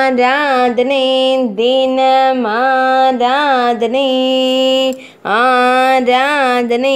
ஆராதனை தினமாராதனை ஆராதனை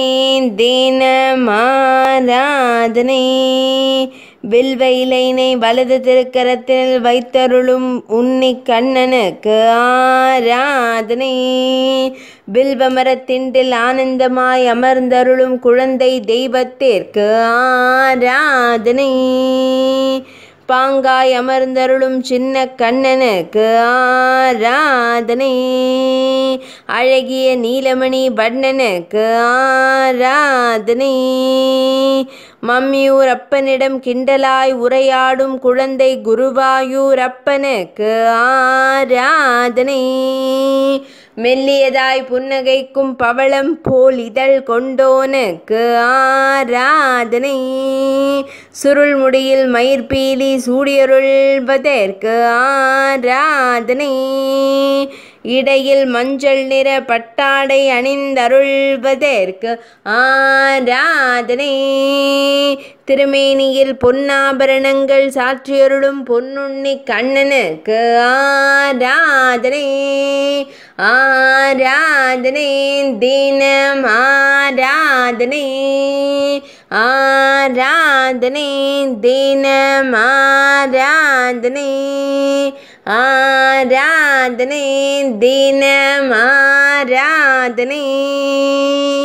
தினமாராதனை வில்வ இலைனை வலது திருக்கரத்தில் வைத்தருளும் உன்னி கண்ணனுக்கு ஆராதனை வில்வ மரத்தின்றில் ஆனந்தமாய் அமர்ந்தருளும் குழந்தை தெய்வத்திற்கு ஆராதனை பாங்காய் அமர்ந்தருளும் சின்ன கண்ணனுக்கு ஆராதனை அழகிய நீலமணி வண்ணனுக்கு ஆராதனை மம்மியூர் அப்பனிடம் கிண்டலாய் உரையாடும் குழந்தை குருவாயூர் அப்பனுக்கு ஆராதனை மெல்லியதாய் புன்னகைக்கும் பவளம் போல் இதழ் கொண்டோனுக்கு ஆராதனை சுருள் முடியில் மயிர்பீலி சூடியருள்வதற்கு ஆராதனை இடையில் மஞ்சள் நிற பட்டாடை அணிந்தருள்வதற்கு ஆராதனை திருமேனியில் பொன்னாபரணங்கள் சாற்றியருளும் பொன்னுண்ணி கண்ணனுக்கு ஆராதனை ஆராதனை தினம் ஆராதனை ஆராதனை தினம் ஆராதனை ஆராதனை தினம் ஆராதனை